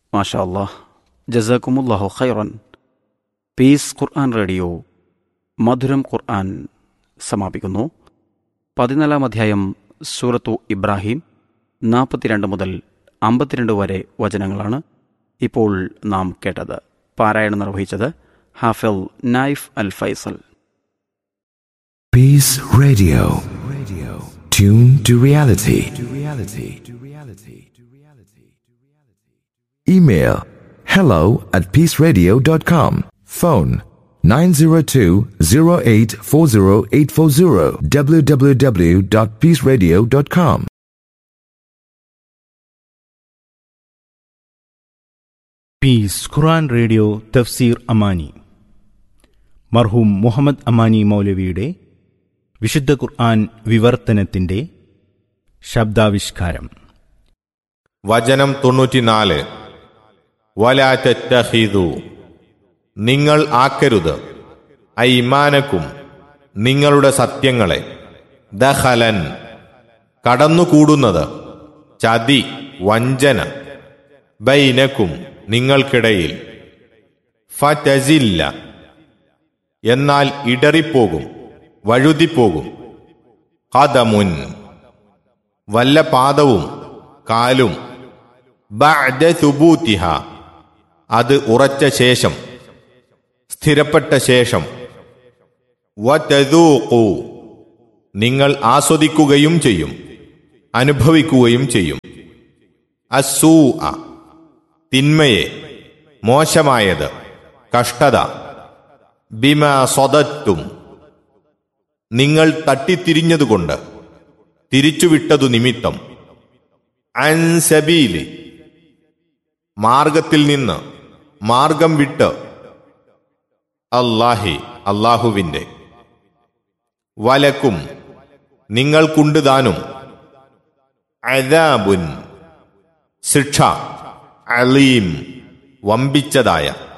മാഷാ അല്ലാഹ് ജസാക്കുമുല്ലാഹു ഖൈറൻ പീസ് ഖുർആൻ റേഡിയോ മധുരം ഖുർആൻ സമാപിക്കുന്നു പതിനാലാം അധ്യായം സൂറത്തു ഇബ്രാഹിം നാൽപ്പത്തിരണ്ട് മുതൽ അമ്പത്തിരണ്ട് വരെ വചനങ്ങളാണ് ഇപ്പോൾ നാം കേട്ടത് പാരായണം നിർവഹിച്ചത് ഹാഫിൽ Naif Al Faisal Peace Radio. Radio. Tune to reality. To reality. To reality. To reality. Email hello at peaceradio.com. Phone 902-0840840 www.peaceradio.com. Peace ഖുറാൻ റേഡിയോ തഫ്സീർ അമാനി മർഹൂം മുഹമ്മദ് അമാനി മൗലവിയുടെ വിശുദ്ധ ഖുർആൻ വിവർത്തനത്തിന്റെ ശബ്ദാവിഷ്കാരം വചനം തൊണ്ണൂറ്റിനാല് വലാറ്റഹിതു നിങ്ങൾ ആക്കരുത് ഐമാനക്കും നിങ്ങളുടെ സത്യങ്ങളെ ദഹലൻ കടന്നുകൂടുന്നത് ചതി വഞ്ചന ബൈനക്കും നിങ്ങൾക്കിടയിൽ ഫറ്റസില്ല എന്നാൽ ഇടറിപ്പോകും വഴുതിപ്പോകും കഥമുൻ വല്ല പാദവും കാലും ബഅദ സുബൂത്തിഹ അത് ഉറച്ച ശേഷം സ്ഥിരപ്പെട്ട ശേഷം വതദൂഖു നിങ്ങൾ ആസ്വദിക്കുകയും ചെയ്യും അനുഭവിക്കുകയും ചെയ്യും അസൂ തിന്മയെ മോശമായത് കഷ്ടത ബിമ സ്വതത്തും നിങ്ങൾ തട്ടിത്തിരിഞ്ഞതുകൊണ്ട് തിരിച്ചുവിട്ടതു നിമിത്തം അൻസബീലി മാർഗത്തിൽ നിന്ന് മാർഗം വിട്ട് അല്ലാഹി അള്ളാഹുവിൻ്റെ വലക്കും നിങ്ങൾക്കുണ്ട് താനും അദാബുൻ ശിക്ഷ അലീം വമ്പിച്ചതായ